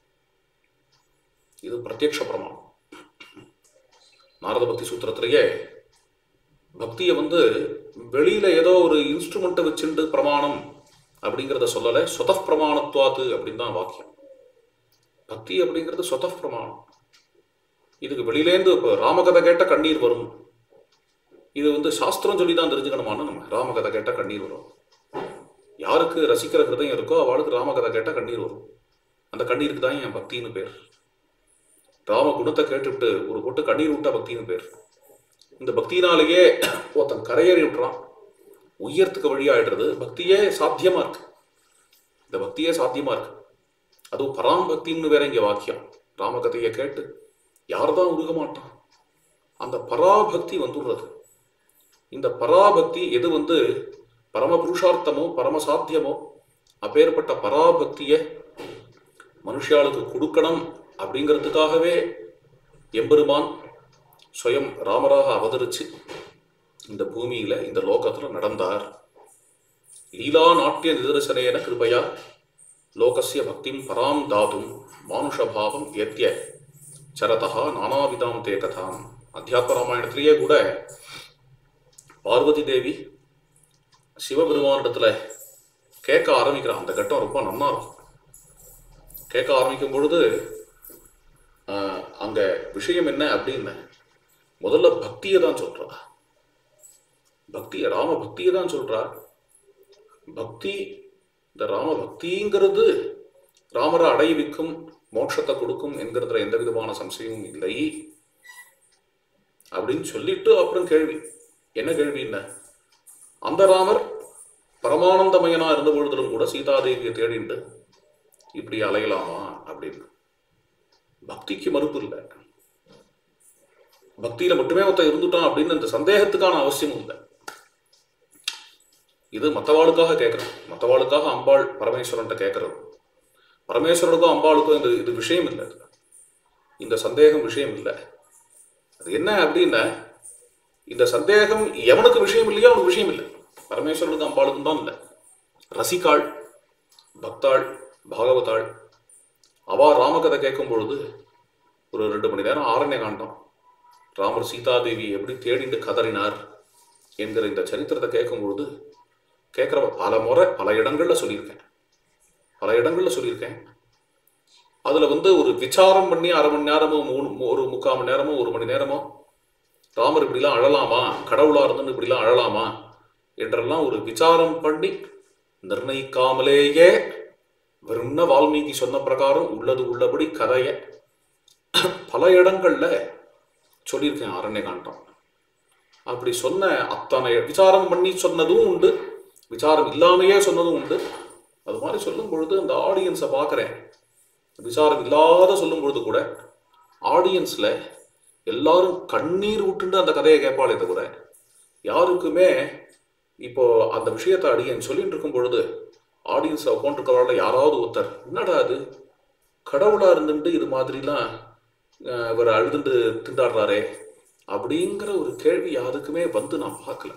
இது பிரத்யக்ஷ பிரமாணம் நாரத பக்தி சூத்திரத்திலேயே பக்தியை வந்து வெளியில ஏதோ ஒரு இன்ஸ்ட்ருமெண்ட்டை வச்சுண்டு பிரமாணம் அப்படிங்கிறத சொல்லலை சொத பிரமாணத்துவாது அப்படின்னு தான் வாக்கியம் பக்தி அப்படிங்கிறது சொத பிரமாணம் இதுக்கு வெளியிலேருந்து இப்போ ராமகதை கேட்ட கண்ணீர் வரும் இது வந்து சாஸ்திரம் சொல்லி தான் தெரிஞ்சுக்கணுமான்னு நம்ம ராமகதை கேட்ட கண்ணீர் வரும் யாருக்கு ரசிக்கிற ஹிருதயம் இருக்கோ அவளுக்கு ராமகதை கேட்ட கண்ணீர் வரும் அந்த கண்ணீருக்கு தான் என் பக்தின்னு பேர் ராம குணத்தை கேட்டுவிட்டு ஒரு பொட்டு கண்ணீர் விட்டா பக்தின்னு பேர் இந்த பக்தினாலேயே ஒருத்தன் கரையேறி விட்டுறான் உயரத்துக்கு வழியாயிடுறது பக்தியே சாத்தியமா இருக்கு இந்த பக்தியே சாத்தியமா இருக்கு அதுவும் பராம்பக்தின்னு வேற இங்க வாக்கியம் ராமகதையை கேட்டு யார்தான் உருக மாட்டான் அந்த பராபக்தி வந்துடுறது இந்த பராபக்தி எது வந்து பரம புருஷார்த்தமோ பரமசாத்தியமோ அப்பேற்பட்ட பராபக்தியை மனுஷாளுக்கு கொடுக்கணும் அப்படிங்கிறதுக்காகவே எம்பெருமான் ஸ்வயம் ராமராக அவதரிச்சு இந்த பூமியில இந்த லோகத்துல நடந்தார் லீலா நாட்டிய நிதர்சனேன கிருபையா லோகஸ்ய பக்திம் பராம் தாதும் மானுஷபாவம் எத்திய சரதா நானாவிதாம் தே கதாம் அத்தியாத்ம ராமாயணத்திலேயே கூட பார்வதி தேவி சிவபெருமானிடத்துல கேட்க ஆரம்பிக்கிறான் அந்த கட்டம் ரொம்ப நன்னா இருக்கும் கேட்க ஆரம்பிக்கும் பொழுது ஆஹ், அங்க விஷயம் என்ன அப்படின்னு முதல்ல பக்தியை தான் சொல்றா பக்தியை ராம பக்தியை தான் சொல்றா பக்தி இந்த ராம பக்திங்கிறது ராமரை அடைவிக்கும் மோட்சத்தை கொடுக்கும் என்கிறதுல எந்த விதமான சம்சயமும் இல்லை அப்படின்னு சொல்லிட்டு அப்புறம் கேள்வி என்ன கேள்வி என்ன அந்த ராமர் பரமானந்தமயனா இருந்த பொழுதிலும் கூட சீதாதேவியை தேடிண்டு இப்படி அலையலாமா அப்படின்னு பக்திக்கு மறுப்பு இல்லை பக்தியில மட்டுமே ஒருத்தன் இருந்துட்டான் அப்படின்னு இந்த சந்தேகத்துக்கான அவசியமும் இல்லை இது மற்றவாளுக்காக கேட்கறது மற்றவாளுக்காக அம்பாள் பரமேஸ்வரன்ட்ட கேட்கறது பரமேஸ்வரனுக்கும் அம்பாளுக்கும் இந்த இது விஷயம் இல்லை இது. இந்த சந்தேகம் விஷயம் இல்லை அது என்ன அப்படின்னா இந்த சந்தேகம் எவனுக்கு விஷயம் இல்லையோ அவனுக்கு விஷயம் இல்லை பரமேஸ்வரனுக்கும் அம்பாளுக்கும் தான் இல்லை ரசிகாள் பக்தாள் பாகவதாள் அவா ராமகதை கேட்கும் பொழுது ஒரு ரெண்டு மணி நேரம் ஆரண்ய காண்டம் ராமர் சீதாதேவி எப்படி தேடிண்டு கதறினார் என்கிற இந்த சரித்திரத்தை கேட்கும் பொழுது கேட்குற பல முறை பல இடங்கள்ல சொல்லியிருக்கேன் பல இடங்கள்ல சொல்லியிருக்கேன் அதுல வந்து ஒரு விசாரம் பண்ணி அரை மணி நேரமோ மூணு ஒரு முக்கால் மணி நேரமோ ஒரு மணி நேரமோ ராமர் இப்படிலாம் அழலாமா கடவுளா இருந்துன்னு இப்படிலாம் அழலாமா என்றெல்லாம் ஒரு விசாரம் பண்ணி நிர்ணயிக்காமலேயே வெறும்ன வால்மீகி சொன்ன பிரகாரம் உள்ளது உள்ளபடி கதையை பல இடங்கள்ல சொல்லியிருக்கேன் அரண்யகாண்டம் அப்படி சொன்ன அத்தனை விசாரம் பண்ணி சொன்னதும் உண்டு விசாரம் இல்லாமையே சொன்னதும் உண்டு அது மாதிரி சொல்லும் பொழுது அந்த ஆடியன்ஸை பார்க்குறேன் விசாரம் இல்லாத சொல்லும் பொழுது கூட ஆடியன்ஸில் எல்லாரும் கண்ணீர் விட்டுண்டு அந்த கதையை கேட்பாளே தவிர யாருக்குமே இப்போ அந்த விஷயத்தை அடியன் சொல்லிட்டு இருக்கும் பொழுது ஆடியன்ஸை உட்காந்துருக்கிறவங்கள யாராவது ஒருத்தர் என்னடா அது கடவுளா இருந்துட்டு இது மாதிரிலாம் அஹ், இவர் அழுதுண்டு திண்டாடுறாரே அப்படிங்கிற ஒரு கேள்வி யாருக்குமே வந்து நான் பார்க்கல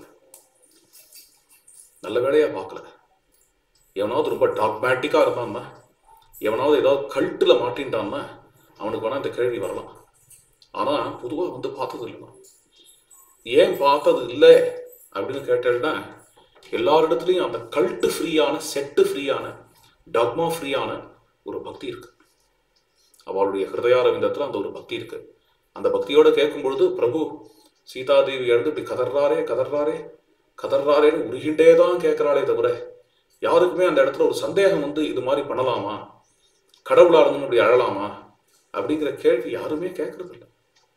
நல்ல வேலையா பார்க்கல எவனாவது ரொம்ப டாக்மேட்டிக்காக இருந்தான்னா எவனாவது ஏதாவது கல்ட்டில் மாட்டின்ட்டான்னா அவனுக்கு வேணா இந்த கேள்வி வரலாம் ஆனால் பொதுவாக வந்து பார்த்தது இல்லை நான். ஏன் பார்த்தது இல்லை அப்படின்னு கேட்டேன்னா எல்லாரிடத்துலையும் அந்த கல்ட்டு ஃப்ரீயான செட்டு ஃப்ரீயான டாக்மா ஃப்ரீயான ஒரு பக்தி இருக்கு அவளுடைய ஹிருதயாரவிந்தத்தில் அந்த ஒரு பக்தி இருக்கு அந்த பக்தியோட கேட்கும் பொழுது பிரபு சீதாதேவி எழுந்து இப்படி கதறாரே கதறாரே கதறாரேன்னு உருகிண்டே தான் கேட்குறாளே தவிர யாருக்குமே அந்த இடத்துல ஒரு சந்தேகம் வந்து இது மாதிரி பண்ணலாமா கடவுளா இருந்துன்னு இப்படி அழலாமா அப்படிங்கிற கேள்வி யாருமே கேட்கறது இல்லை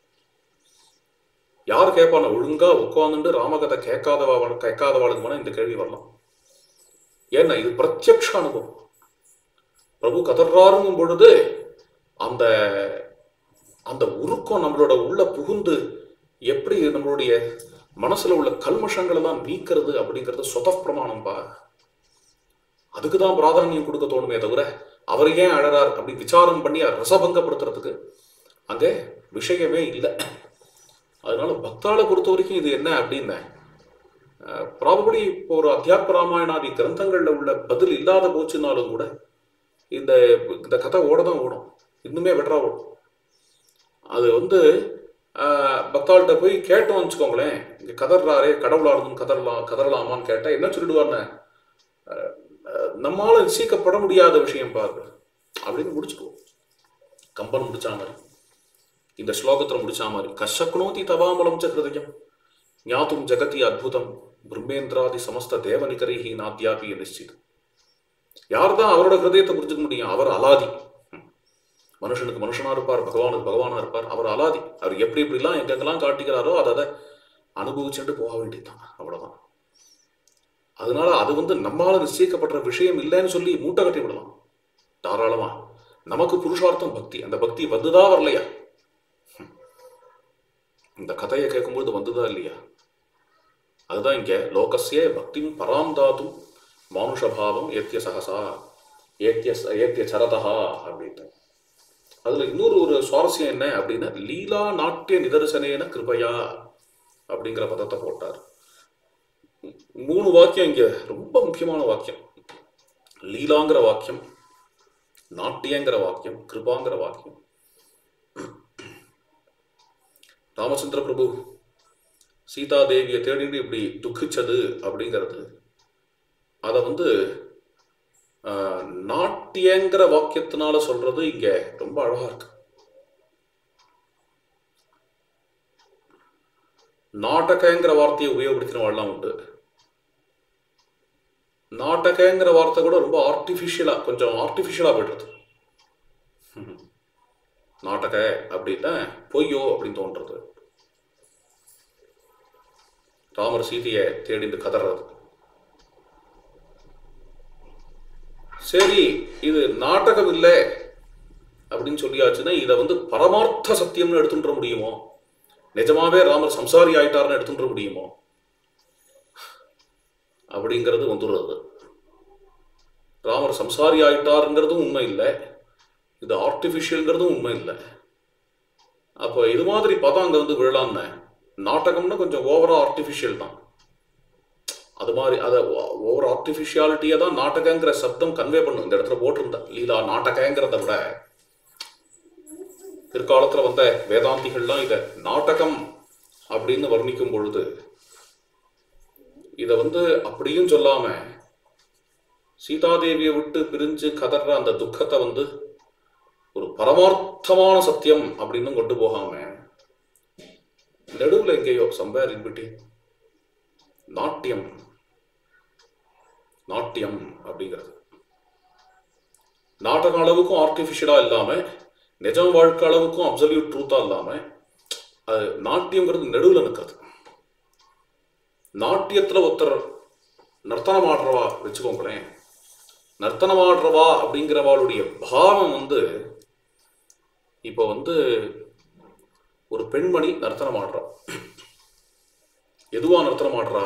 யார் கேட்பான ஒழுங்கா உட்காந்துட்டு ராமகதை கேட்காதவா கேட்காதவாளுக்கு வேணா இந்த கேள்வி வரலாம் ஏன்னா இது பிரத்யக்ஷ அனுபவம் பிரபு கதறாருங்கும் பொழுது அந்த அந்த உருக்கம் நம்மளோட உள்ள புகுந்து எப்படி நம்மளுடைய மனசுல உள்ள கல்மஷங்களை தான் நீக்கிறது அப்படிங்கிறது சொத பிரமாணம்பா அதுக்கு தான் பிராதானியம் கொடுக்க தோணுமே தவிர அவர் ஏன் அழறார் அப்படி விசாரம் பண்ணி அதை ரசபங்கப்படுத்துறதுக்கு அங்கே விஷயமே இல்லை அதனால பக்தாளை பொறுத்த வரைக்கும் இது என்ன அப்படின்னு ப்ராபபிளி இப்போ ஒரு அத்தியாத்ம ராமாயணாதி கிரந்தங்கள்ல உள்ள பதில் இல்லாத போச்சுனாலும் கூட இந்த இந்த கதை ஓட தான் ஓடும் இன்னுமே பெட்டரா ஓடும் அது வந்து ஆஹ், பக்தாள்கிட்ட போய் கேட்டோம் வச்சுக்கோங்களேன் இங்க கதறாரே கடவுளா இருந்தும் கதறலாம் கதறலாமான்னு கேட்டா என்ன சொல்லிடுவார்னு ஆஹ், ஆஹ், நம்மால நிச்சயிக்கப்பட முடியாத விஷயம் பாரு அப்படின்னு முடிச்சுக்குவோம் கம்பன் முடிச்சா மாதிரி இந்த ஸ்லோகத்துல முடிச்சா மாதிரி கஷக்னோதி தவாமலம் ச ஹிருதயம் ஞாத்தும் ஜகதி அத்புதம் பிரம்மேந்திராதி சமஸ்த தேவனிகரைஹி நாத்தியாபி நிச்சித் யார் தான் அவரோட ஹிருதயத்தை புரிஞ்சுக்க முடியும் அவர் அலாதி ம். மனுஷனுக்கு மனுஷனா இருப்பார் பகவானுக்கு பகவானா இருப்பார் அவர் அலாதி அவர் எப்படி எப்படிலாம் எங்கெங்கெல்லாம் காட்டிக்கிறாரோ அதை அதை அனுபவிச்சுட்டு போக வேண்டியதுதான் அவ்வளவுதான் அதனால அது வந்து நம்மால நிச்சயிக்கப்பட்ட விஷயம் இல்லைன்னு சொல்லி மூட்டை கட்டி விடலாம் தாராளமா நமக்கு புருஷார்த்தம் பக்தி அந்த பக்தி வந்துதா வரலையா ம். இந்த கதையை கேட்கும்போது வந்துதா இல்லையா அதுதான் இங்க லோகஸ்ய பக்திம் பராம் தாத்தும் மானுஷபாவம் ஏத்திய சகசா ஏத்திய ஏத்திய சரதா அப்படின்ட்டு அதுல இன்னொரு ஒரு சுவாரஸ்யம் என்ன அப்படின்னா லீலா நாட்டிய நிதர்சனேன கிருபையா அப்படிங்கிற பதத்தை போட்டார் மூணு வாக்கியம் இங்க ரொம்ப முக்கியமான வாக்கியம் லீலாங்கிற வாக்கியம் நாட்டியங்கிற வாக்கியம் கிருபாங்கிற வாக்கியம் ராமச்சந்திர பிரபு சீதாதேவியை தேடிட்டு இப்படி துக்கிச்சது அப்படிங்கிறது அதை வந்து ஆஹ், நாட்டியங்கிற வாக்கியத்தினால சொல்றது இங்க ரொம்ப அழகா இருக்கு நாடகங்கிற வார்த்தையை உபயோகப்படுத்தினவாள்லாம் உண்டு நாடகங்கிற வார்த்தை கூட ரொம்ப ஆர்டிஃபிஷியலா கொஞ்சம் ஆர்டிஃபிஷியலா போயிடுறது ம்ஹும். நாடக அப்படின்னா பொய்யோ அப்படின்னு தோன்றது ராமர் சீதையை தேடிந்து கதறது சரி இது நாடகம் இல்லை அப்படின்னு சொல்லியாச்சுன்னா இதை வந்து பரமார்த்த சத்தியம்னு எடுத்துன்ற முடியுமோ நிஜமாவே ராமர் சம்சாரி ஆயிட்டார்னு எடுத்துன்ற முடியுமோ அப்படிங்கிறது வந்துடுறது ராமர் சம்சாரி ஆயிட்டாருங்கிறதும் உண்மை இல்லை இது ஆர்டிஃபிஷியல்ங்கிறதும் உண்மை இல்லை அப்போ இது மாதிரி பதம் அங்கே வந்து விழலான்னு நாடகம்னா கொஞ்சம் ஓவரா ஆர்டிஃபிஷியல் தான் அது மாதிரி அதை ஓவர் ஆர்டிஃபிஷியாலிட்டியை தான் நாடகங்கிற சப்தம் கன்வே பண்ணும் இந்த இடத்துல போட்டிருந்தா லீலா நாடகங்கிறத விட பிற்காலத்தில் வந்த வேதாந்திகள்லாம் இதை நாடகம் அப்படின்னு வர்ணிக்கும் பொழுது இதை வந்து அப்படியும் சொல்லாம சீதாதேவியை விட்டு பிரிஞ்சு கதற அந்த துக்கத்தை வந்து ஒரு பரமார்த்தமான சத்தியம் அப்படின்னு கொண்டு போகாம நடுவில் எங்கேயோ சம்பேர் இன்பிட்டி நாட்டியம் நாட்டியம் அப்படிங்கிறது நாடக அளவுக்கும் ஆர்டிஃபிஷியலா இல்லாம நிஜம் வாழ்க்கை அளவுக்கும் அப்சல்யூட் ட்ரூத்தா இல்லாம அது நாட்டியம்ங்கிறது நடுவில் நிற்கிறது நாட்டியத்துல ஒருத்தர் நர்த்தனம் ஆடுறவா வச்சுக்கோங்களேன் நர்த்தனம் ஆடுறவா அப்படிங்கிறவாளுடைய பாவம் வந்து இப்போ வந்து ஒரு பெண்மணி நர்த்தனம் ஆடுறா எதுவா நர்த்தனம் ஆடுறா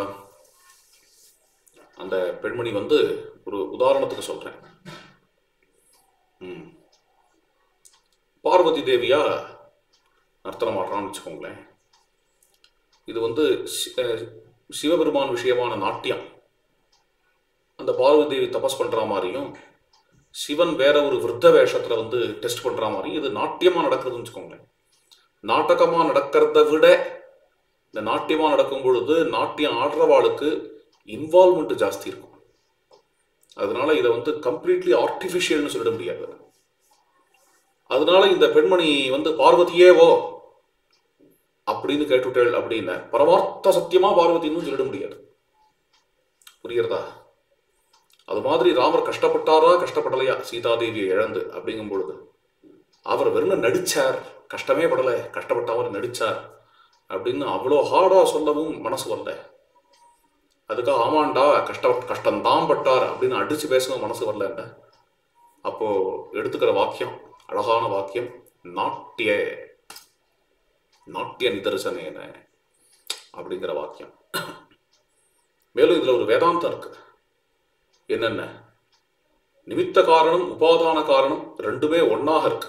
அந்த பெண்மணி வந்து ஒரு உதாரணத்துக்கு சொல்றேன் ம். பார்வதி தேவியா நர்த்தனம் ஆடுறான்னு வச்சுக்கோங்களேன் இது வந்து சி- அஹ் சிவபெருமான் விஷயமான நாட்டியம் அந்த பார்வதி தேவி தபஸ் பண்ற மாதிரியும் சிவன் வேற ஒரு விருத்த வேஷத்துல வந்து டெஸ்ட் பண்ற மாதிரியும் இது நாட்டியமா நடக்குதுன்னு வச்சுக்கோங்களேன் நாடகமா நடக்கிறத விட இந்த நாட்டியமா நடக்கும் பொழுது நாட்டியம் ஆடுறவாளுக்கு இன்வால்மெண்ட் ஜாஸ்தி இருக்கும் அதனால இதை வந்து கம்ப்ளீட்லி ஆர்டிஃபிஷியல்னு சொல்லிட முடியாது அதனால இந்த பெண்மணி வந்து பார்வதியேவோ அப்படின்னு கேட்டுவிட்டாள் அப்படின்னு பரமார்த்த சத்தியமா பார்வதின்னு சொல்லிட முடியாது புரியுறதா அது மாதிரி ராமர் கஷ்டப்பட்டாரா கஷ்டப்படலையா சீதாதேவியை இழந்து அப்படிங்கும் பொழுது அவர் வெறும் நடிச்சார் கஷ்டமே படல கஷ்டப்பட்ட அவர் நடிச்சார் அப்படின்னு அவ்வளோ ஹார்டா சொல்லவும் மனசு வரல அதுக்காக ஆமாண்டா கஷ்ட கஷ்டம்தான் பட்டார் அப்படின்னு அடிச்சு பேசவும் மனசு வரல என்ன அப்போ எடுத்துக்கிற வாக்கியம் அழகான வாக்கியம் நாட்டிய நாட்டிய நிதர்சனேன அப்படிங்கிற வாக்கியம் மேலும் இதுல ஒரு வேதாந்தம் இருக்கு என்னென்ன நிமித்த காரணம் உபாதான காரணம் ரெண்டுமே ஒண்ணாக இருக்கு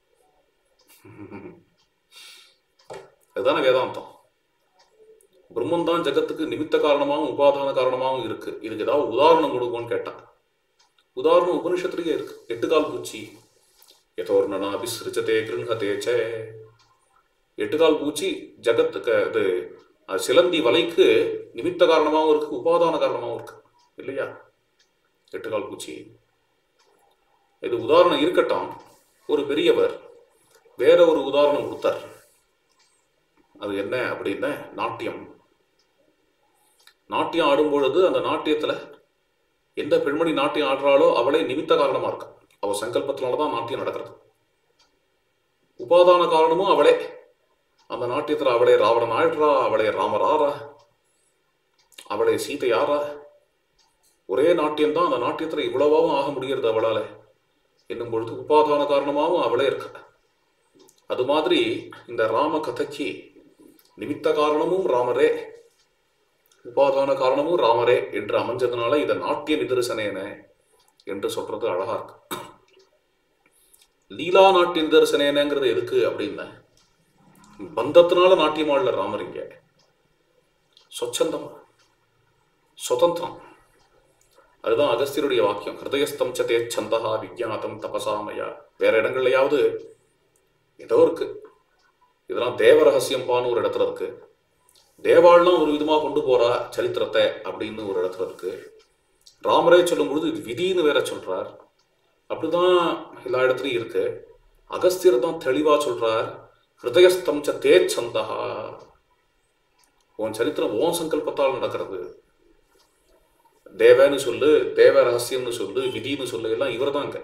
அதுதானே வேதாந்தம் பிரம்மன் தான் ஜெகத்துக்கு நிமித்த காரணமாகவும் உபாதான காரணமாகவும் இருக்கு இதுக்கு ஏதாவது உதாரணம் கொடுக்கும்னு கேட்டான் உதாரணம் உபனிஷத்துலயே இருக்கு எட்டுகால் பூச்சி எதோர்ணனா விசிருச்சதே கிருண்ஹதே சே எட்டுகால் பூச்சி ஜகத்துக்கு இது அது சிலந்தி வலைக்கு நிமித்த காரணமாகவும் இருக்கு உபாதான காரணமாகவும் இருக்கு இல்லையா எட்டுகால் பூச்சி இது உதாரணம் இருக்கட்டும் ஒரு பெரியவர் வேற ஒரு உதாரணம் கொடுத்தார் அது என்ன அப்படின்னா நாட்டியம் நாட்டியம் ஆடும் பொழுது அந்த நாட்டியத்துல எந்த பெண்மணி நாட்டியம் ஆடுறாளோ அவளே நிமித்த காரணமா இருக்கா அவ சங்கல்பத்தினால தான் நாட்டியம் நடக்கிறது உபாதான காரணமும் அவளே அந்த நாட்டியத்துல அவளே ராவணன் ஆடுறா அவளே ராமர் ஆறா அவளே சீதை ஆறா ஒரே நாட்டியம் தான் அந்த நாட்டியத்துல இவ்வளவாவும் ஆக முடிகிறது அவளால என்னும் பொழுது உபாதான காரணமாகவும் அவளே இருக்கா அது மாதிரி இந்த ராம கதைக்கு நிமித்த காரணமும் ராமரே உபாதான காரணமும் ராமரே என்று அமைஞ்சதுனால இதை நாட்டிய நிதர்சனேன என்று சொல்றது அழகா இருக்கு லீலா நாட்டிய நிதர்சனேனங்கிறது எதுக்கு அப்படின்னா பந்தத்தினால நாட்டியமாடல ராமர் இங்க சொச்சந்தமா சுதந்திரம் அதுதான் அகஸ்தியருடைய வாக்கியம் ஹிருதயஸ்தம் சதே சந்தகா விஜயாதம் தபசாமயா வேற இடங்கள்லயாவது ஏதோ இருக்கு இதெல்லாம் தேவ ரகசியம்பான்னு ஒரு இடத்துல இருக்கு தேவாள்லாம் ஒரு விதமா கொண்டு போறா சரித்திரத்தை அப்படின்னு ஒரு இடத்துல இருக்கு ராமரே சொல்லும் பொழுது இது விதின்னு வேற சொல்றார் அப்படிதான் எல்லா இடத்துலயும் இருக்கு அகஸ்தியர் தான் தெளிவா சொல்றார் ஹிருதயஸ்தம் ச தே சந்தகா உன் சரித்திரம் ஓன் சங்கல்பத்தால் நடக்கிறது தேவன்னு சொல்லு தேவ ரகசியம்னு சொல்லு விதின்னு சொல்லு எல்லாம் இவர் தாங்க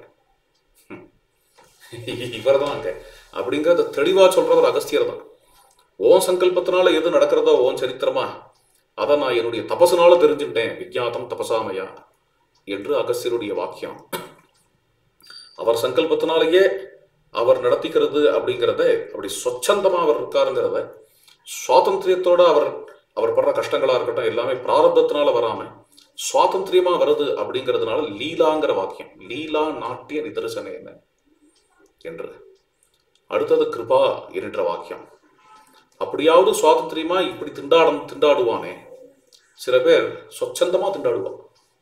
இவர் தாங்க அப்படிங்கிறத தெளிவா சொல்றவர் அகஸ்தியர் தான் ஓன் சங்கல்பத்தினால எது நடக்கிறதோ ஓன் சரித்திரமா அதை நான் என்னுடைய தபசுனால தெரிஞ்சுட்டேன் விஜயாதம் தபசாமயா என்று அகஸ்தியருடைய வாக்கியம் அவர் சங்கல்பத்தினாலேயே அவர் நடத்திக்கிறது அப்படிங்கிறத அப்படி சொச்சந்தமா அவர் இருக்காருங்கிறத சுவாதந்திரியத்தோட அவர் அவர் படுற கஷ்டங்களா இருக்கட்டும் எல்லாமே பிராரப்தத்தினால வராம சுவாதந்திரியமா வருது அப்படிங்கிறதுனால லீலாங்கிற வாக்கியம் லீலா நாட்டிய நிதர்சன என்ன என்று அடுத்தது கிருபா என்ற வாக்கியம் அப்படியாவது சுவாதந்திரியமா இப்படி திண்டாட திண்டாடுவானே சில பேர் சொச்சந்தமா திண்டாடுவான்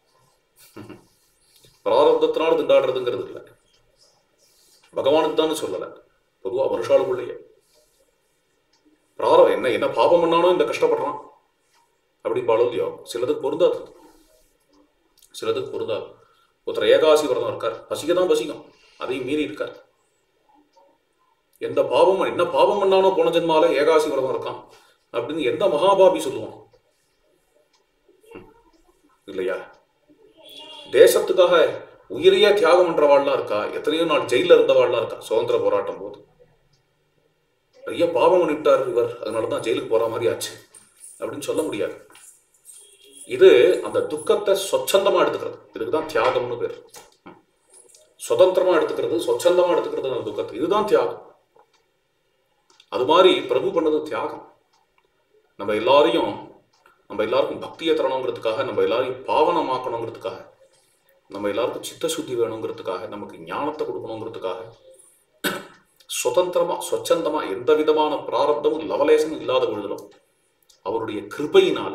பிராரப்தத்தினால திண்டாடுறதுங்கிறது இல்லை பகவானுக்கு தான் சொல்லலை பொதுவாக மனுஷாளுக்குள்ளேயே பிராரம் என்ன என்ன பாபம் பண்ணானோ இந்த கஷ்டப்படுறான் அப்படி அப்படிம்பாலும் இல்லையோ சிலதுக்கு பொருந்தாது சிலதுக்கு பொருந்தாது ஒருத்தர் ஏகாசி விரதம் இருக்கார் பசிக்க தான் பசிக்கும் அதையும் மீறி இருக்கார் எந்த பாவம் என்ன பாவம் பண்ணானோ போன ஜென்மால ஏகாசி விரதம் இருக்கான் அப்படின்னு எந்த மகாபாபி சொல்லுவான் ம். இல்லையா தேசத்துக்காக உயிரையே தியாகம் பண்றவாள்லாம் இருக்கா எத்தனையோ நாள் ஜெயில இருந்தவாள்லாம் இருக்கா சுதந்திர போராட்டம் போது நிறைய பாவம் பண்ணிவிட்டார் இவர் அதனால தான் ஜெயிலுக்கு போற மாதிரி ஆச்சு அப்படின்னு சொல்ல முடியாது இது அந்த துக்கத்தை சொச்சந்தமா எடுத்துக்கிறது இதுக்கு தான் தியாகம்னு பேர் ம். சுதந்திரமா எடுத்துக்கிறது சொச்சந்தமா எடுத்துக்கிறது அந்த துக்கத்தை இதுதான் தியாகம் அது மாதிரி பிரபு பண்ணது தியாகம் நம்ம எல்லாரையும் நம்ம எல்லாருக்கும் பக்தியை தரணுங்கிறதுக்காக நம்ம எல்லாரையும் பாவனமாக்கணுங்கிறதுக்காக நம்ம எல்லாருக்கும் சித்த சுத்தி வேணுங்கிறதுக்காக நமக்கு ஞானத்தை கொடுக்கணுங்கிறதுக்காக சுதந்திரமா சொச்சந்தமா எந்த விதமான பிராரப்தமும் லவலேசமும் இல்லாத பொழுதிலும் அவருடைய கிருபையினால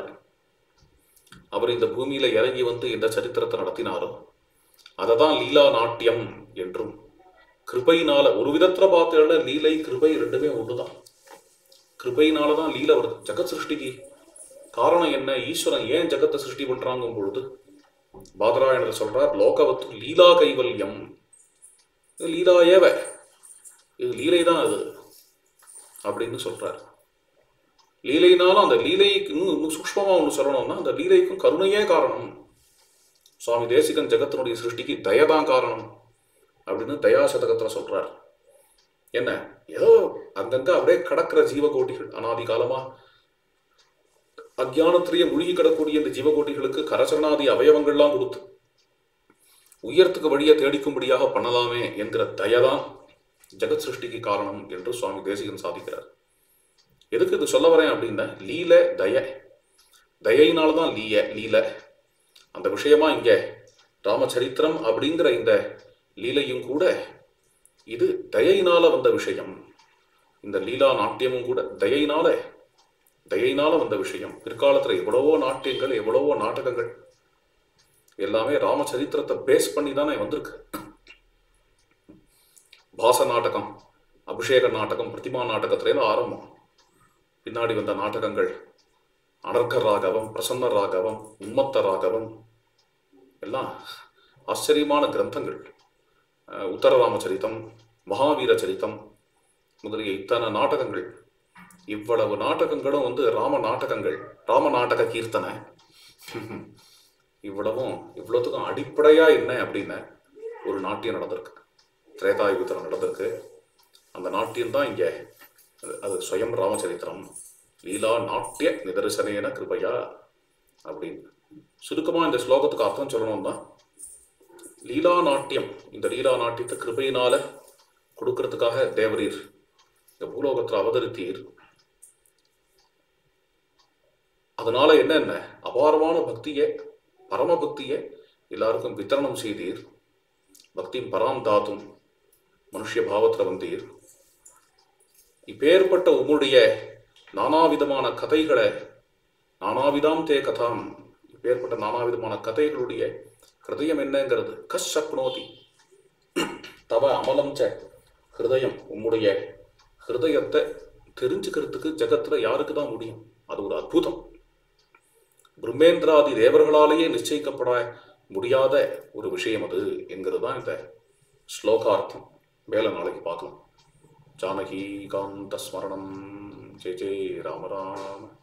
அவர் இந்த பூமியில இறங்கி வந்து எந்த சரித்திரத்தை நடத்தினாரோ அதை தான் லீலா நாட்டியம் என்றும் கிருபையினால ஒரு விதத்துல பார்த்தீங்கன்னா லீலை கிருபை ரெண்டுமே ஒண்ணுதான் கிருபையினால தான் லீலை வருது ஜெகத் சிருஷ்டிக்கு காரணம் என்ன ஈஸ்வரன் ஏன் ஜெகத்தை சிருஷ்டி பண்றாங்கும் பொழுது பாதராயணர் சொல்றார் லோகவத்து லீலா கைவல்யம் இது லீலா ஏவ இது லீலை தான் அது அப்படின்னு சொல்றார் லீலைனாலும் அந்த லீலைக்கு இன்னும் இன்னும் சூக்ஷ்மமா ஒன்று சொல்லணும்னா அந்த லீலைக்கும் கருணையே காரணம் சுவாமி தேசிகன் ஜெகத்தினுடைய சிருஷ்டிக்கு தயதான் காரணம் அப்படின்னு தயா சதகத்துல சொல்றார் என்ன ஏதோ அங்கங்க அப்படியே கடக்கிற ஜீவகோட்டிகள் அனாதி காலமா அஜானத்திலேயே மூழ்கி கிடக்கூடிய இந்த ஜீவகோட்டிகளுக்கு கரசரணாதி அவயவங்கள்லாம் கொடுத்து உயரத்துக்கு வழியை தேடிக்கும்படியாக பண்ணலாமே என்கிற தயதான் ஜெகத் சிருஷ்டிக்கு காரணம் என்று சுவாமி தேசிகன் சாதிக்கிறார் எதுக்கு இது சொல்ல வரேன் அப்படின்னா லீல தய தயையினால தான் லீய லீல அந்த விஷயமா இங்க ராமச்சரித்திரம் அப்படிங்கிற இந்த லீலையும் கூட இது தயையினால வந்த விஷயம் இந்த லீலா நாட்டியமும் கூட தயையினால தயையினால வந்த விஷயம் பிற்காலத்துல எவ்வளவோ நாட்டியங்கள் எவ்வளவோ நாடகங்கள் எல்லாமே ராமச்சரித்திரத்தை பேஸ் பண்ணி தானே வந்திருக்கு பாச நாடகம் அபிஷேக நாடகம் பிரதிமா நாடகத்துலேருந்து ஆரம்பம் பின்னாடி வந்த நாடகங்கள் அனர்க ராகவம் பிரசன்ன ராகவம் உன்மத்த ராகவம் எல்லாம் ஆச்சரியமான கிரந்தங்கள் அஹ், உத்தர ராமச்சரிதம் மகாவீர சரிதம் முதலிய இத்தனை நாடகங்கள் இவ்வளவு நாடகங்களும் வந்து ராம நாடகங்கள் ராம நாடக கீர்த்தனை இவ்வளவும் இவ்வளவுத்துக்கும் அடிப்படையா என்ன அப்படின்னு ஒரு நாட்டியம் நடந்திருக்கு திரேதாயுகத்தில் நடந்திருக்கு அந்த நாட்டியம் தான் இங்க அது- அது ஸ்வயம் ராமச்சரித்திரம் லீலா நாட்டிய நிதர்சனேன கிருபையா அப்படின்னு சுருக்கமா இந்த ஸ்லோகத்துக்கு அர்த்தம் சொல்லணும்னா லீலா நாட்டியம் இந்த லீலா நாட்டியத்தை கிருபையினால கொடுக்கறதுக்காக தேவரீர் இந்த பூலோகத்தில் அவதரித்தீர் அதனால என்ன என்ன அபாரமான பக்தியை பரம பக்தியை எல்லாருக்கும் வித்தரணம் செய்தீர் பக்தியும் பராம் தாத்தும் மனுஷ்ய பாவத்தில் வந்தீர் இப்பேற்பட்ட உங்களுடைய நானாவிதமான கதைகளை நானாவிதாம் தே கதாம் இப்பேற்பட்ட நானாவிதமான கதைகளுடைய ஹிருதயம் என்னங்கிறது கஷ் சக்னோதி தவ அமலம் ச ஹிருதயம் உம்முடைய ஹிருதயத்தை தெரிஞ்சுக்கிறதுக்கு ஜகத்துல யாருக்கு தான் முடியும் அது ஒரு அற்புதம் பிரம்மேந்திராதி தேவர்களாலேயே நிச்சயிக்கப்பட முடியாத ஒரு விஷயம் அது என்கிறது தான் இந்த ஸ்லோகார்த்தம் மேல நாளைக்கு பார்க்கலாம் ஜானகி காந்த ஸ்மரணம் ஜெய் ஜெய் ராம ராம